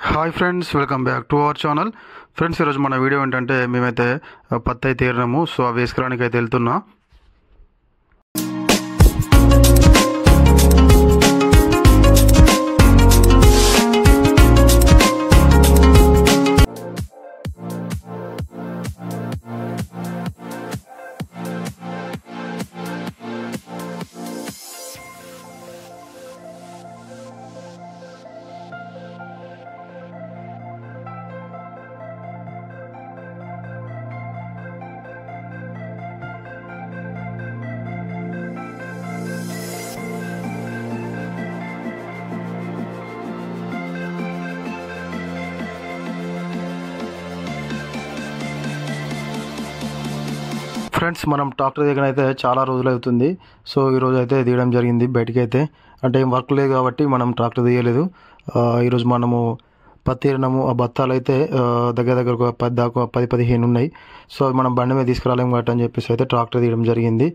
hi friends welcome back to our channel friends ఈరోజు మన video ఏంటంటే మేమైతే ఆ, పత్తి అయితే ఏరినాము సో అవి వేసుకోవడానికి అయితే వెళ్తున్నా ఫ్రెండ్స్ మనం ట్రాక్టర్ దగ్గర అయితే చాలా రోజులు అవుతుంది సో ఈరోజు అయితే తీయడం జరిగింది బయటికి అయితే అంటే ఏం వర్క్ లేదు కాబట్టి మనం ట్రాక్టర్ తీయలేదు ఆ, ఈరోజు మనము పత్తి ఏరినాము ఆ బత్తాలు అయితే ఆ, దగ్గర దగ్గర ఒక పది దాకా పది పదిహేను ఉన్నాయి సో అవి మనం బండి మీద తీసుకురాలేము కాబట్టి అని చెప్పేసి అయితే ట్రాక్టర్ తీయడం జరిగింది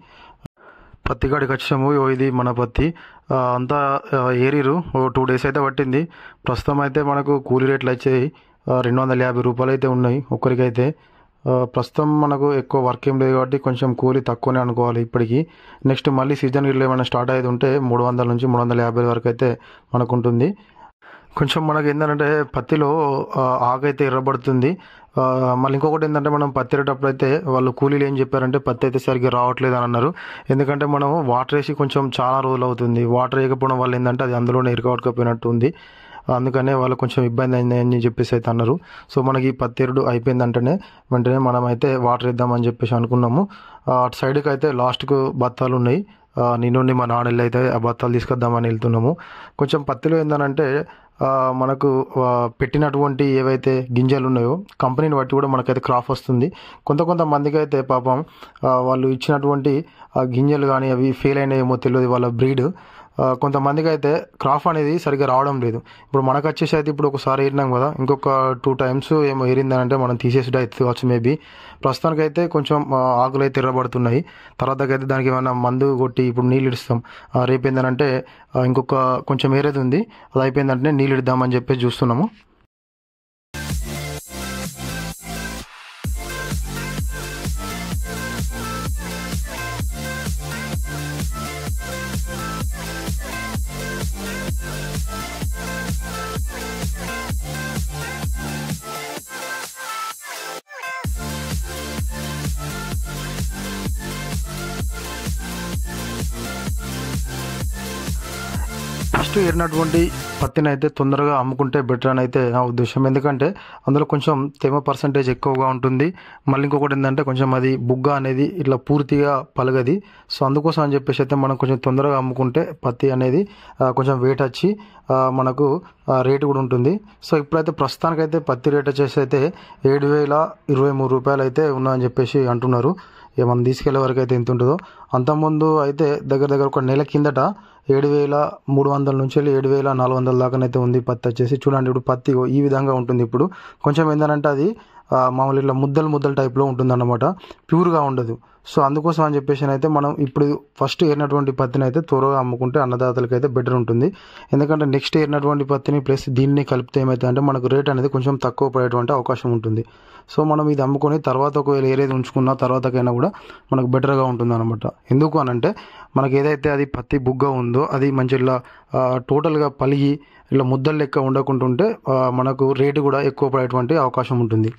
పత్తి కాడికి వచ్చాము ఓ ఇది మన పత్తి ఆ, అంతా ఆ, ఏరిరు ఓ టూ డేస్ అయితే పట్టింది ప్రస్తుతం అయితే మనకు కూలీ రేట్లు వచ్చాయి ఆ, రెండు వందల యాభై రూపాయలు అయితే ఉన్నాయి ఒక్కరికైతే ఆ, ప్రస్తుతం మనకు ఎక్కువ వర్క్ ఏం లేదు కాబట్టి కొంచెం కూలీ తక్కువనే అనుకోవాలి ఇప్పటికి నెక్స్ట్ మళ్ళీ సీజన్ ఇట్లా ఏమైనా స్టార్ట్ అయ్యేది ఉంటే మూడు వందల నుంచి మూడు వందల యాభై వరకు అయితే మనకు ఉంటుంది కొంచెం మనకి ఏంటంటే పత్తిలో ఆ, ఆకు అయితే ఎర్రబడుతుంది ఆ, మళ్ళీ ఇంకొకటి ఏంటంటే మనం పత్తి ఎరేటప్పుడు అయితే వాళ్ళు కూలీలు ఏం చెప్పారంటే పత్తి అయితే సరిగ్గా రావట్లేదు అని అన్నారు ఎందుకంటే మనం వాటర్ వేసి కొంచెం చాలా రోజులు అవుతుంది వాటర్ వేయకపోవడం వల్ల ఏంటంటే అది అందులోనే ఇరకవడకపోయినట్టు ఉంది అందుకనే వాళ్ళు కొంచెం ఇబ్బంది అయింది అని చెప్పేసి అయితే అన్నారు సో మనకి ఈ పత్తి ఎరుడు అయిపోయిందంటేనే వెంటనే మనం అయితే వాటర్ ఇద్దామని చెప్పేసి అనుకున్నాము ఆ, అటు సైడ్కి అయితే లాస్ట్కు బత్తాలు ఉన్నాయి ఆ, నేను నుండి మా నాన్నలు అయితే ఆ బత్తాలు తీసుకొద్దామని వెళ్తున్నాము కొంచెం పత్తిలో ఏంటంటే ఆ, మనకు ఆ, పెట్టినటువంటి ఏవైతే గింజలు ఉన్నాయో కంపెనీని బట్టి కూడా మనకైతే క్రాప్ వస్తుంది కొంత కొంత మందికి అయితే పాపం ఆ, వాళ్ళు ఇచ్చినటువంటి ఆ గింజలు కానీ అవి ఫెయిల్ అయినాయేమో తెలియదు వాళ్ళ బ్రీడ్ కొంతమందికి అయితే క్రాప్ అనేది సరిగ్గా రావడం లేదు ఇప్పుడు మనకు వచ్చేసి అయితే ఇప్పుడు ఒకసారి ఏరినాం కదా ఇంకొక టూ టైమ్స్ ఏమో ఏరిందని అంటే మనం తీసేసి అయితే కావచ్చు మేబీ ప్రస్తుతానికి అయితే కొంచెం ఆ, ఆకులు అయితే ఎర్రబడుతున్నాయి తర్వాత అయితే దానికి ఏమైనా మందు కొట్టి ఇప్పుడు నీళ్ళు ఇస్తాం ఆ, రేపు ఏంటంటే ఆ, ఇంకొక కొంచెం ఏరేది ఉంది అది అయిపోయిందంటే నీళ్ళు ఇద్దామని చెప్పేసి చూస్తున్నాము ఫస్ట్ ఏరినటువంటి పత్తిని అయితే తొందరగా అమ్ముకుంటే బెటర్ అని అయితే నా ఉద్దేశం ఎందుకంటే అందులో కొంచెం తేమ పర్సంటేజ్ ఎక్కువగా ఉంటుంది మళ్ళీ ఇంకొకటి ఏంటంటే కొంచెం అది బుగ్గ అనేది ఇట్లా పూర్తిగా పలగది సో అందుకోసం అని చెప్పేసి అయితే మనం కొంచెం తొందరగా అమ్ముకుంటే పత్తి అనేది ఆ, కొంచెం వెయిట్ వచ్చి ఆ, మనకు ఆ, రేటు కూడా ఉంటుంది సో ఇప్పుడైతే ప్రస్తుతానికైతే పత్తి రేట్ వచ్చేసి అయితే ఏడు వేల ఇరవై మూడు రూపాయలు అయితే ఉన్నాయని చెప్పేసి అంటున్నారు ఇక మనం తీసుకెళ్లే వరకు అయితే ఎంత ఉంటుందో అంతకుముందు అయితే దగ్గర దగ్గర ఒక నెల కిందట ఏడు వేల మూడు వందల నుంచి వెళ్ళి ఏడు వేల నాలుగు వందల దాకానైతే ఉంది పత్తి వచ్చేసి చూడండి ఇప్పుడు పత్తి ఇగో ఈ విధంగా ఉంటుంది ఇప్పుడు కొంచెం ఏంటంటే అది ఆ, మామూలు ఇట్లా ముద్దలు ముద్దల టైప్లో ఉంటుంది అన్నమాట ప్యూర్గా ఉండదు సో అందుకోసం అని చెప్పేసి అయితే మనం ఇప్పుడు ఫస్ట్ ఏరినటువంటి పత్తిని అయితే త్వరగా అమ్ముకుంటే అన్నదాతలకి అయితే బెటర్ ఉంటుంది ఎందుకంటే నెక్స్ట్ ఏరినటువంటి పత్తిని ప్లస్ దీన్ని కలిపితే ఏమైతే అంటే మనకు రేట్ అనేది కొంచెం తక్కువ పడేటువంటి అవకాశం ఉంటుంది సో మనం ఇది అమ్ముకొని తర్వాత ఒకవేళ ఏరేది ఉంచుకున్న తర్వాతకైనా కూడా మనకు బెటర్గా ఉంటుంది అనమాట ఎందుకు అని అంటే మనకి ఏదైతే అది పత్తి బుగ్గ ఉందో అది మంచి ఇలా ఆ, టోటల్గా పలిగి ఇలా ముద్దలు లెక్క ఉండకుంటుంటే ఆ, మనకు రేటు కూడా ఎక్కువ పడేటువంటి అవకాశం ఉంటుంది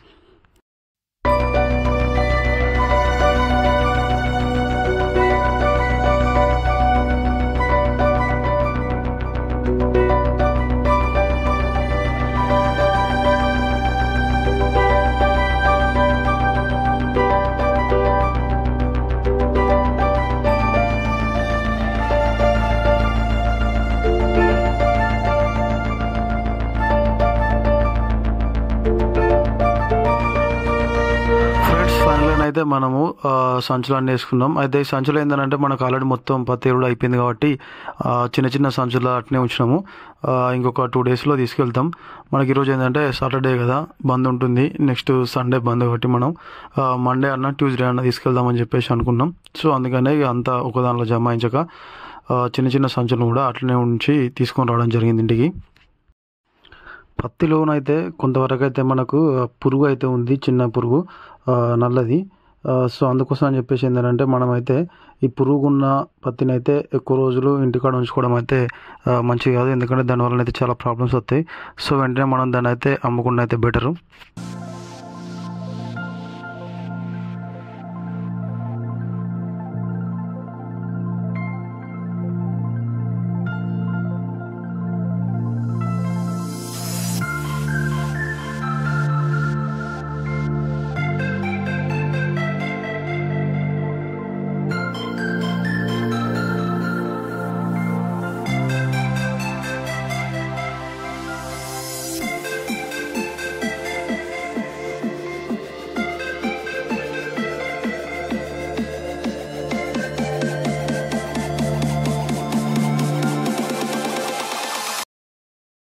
ఫ్రెండ్స్ ఫైనల్ అయితే మనము ఆ, సంచులన్నీ వేసుకున్నాం అయితే ఈ సంచులు ఏంటంటే మనకు ఆల్రెడీ మొత్తం పత్తి ఎరుడు అయిపోయింది కాబట్టి ఆ, చిన్న చిన్న సంచులు అట్నే ఉంచినాము ఆ, ఇంకొక టూ డేస్లో తీసుకెళ్తాం మనకి ఈరోజు ఏంటంటే సాటర్డే కదా బంద్ ఉంటుంది నెక్స్ట్ సండే బంద్ కాబట్టి మనం మండే అన్న ట్యూస్డే అన్న తీసుకెళ్దామని చెప్పేసి అనుకున్నాం సో అందుకనే ఇక అంతా ఒక దానిలో జమాయించక ఆ, చిన్న చిన్న సంచులను కూడా అట్లనే ఉంచి తీసుకొని రావడం జరిగింది ఇంటికి పత్తిలోనైతే కొంతవరకు అయితే మనకు ఆ, పురుగు అయితే ఉంది చిన్న పురుగు ఆ, నల్లది ఆ, సో అందుకోసం అని చెప్పేసి ఏంటంటే మనమైతే ఈ పురుగున్న పత్తిని అయితే ఎక్కువ రోజులు ఇంటికాడ ఉంచుకోవడం అయితే ఆ, మంచిది కాదు ఎందుకంటే దానివల్ల అయితే చాలా ప్రాబ్లమ్స్ వస్తాయి సో వెంటనే మనం దాన్ని అయితే అమ్ముకుండా అయితే బెటరు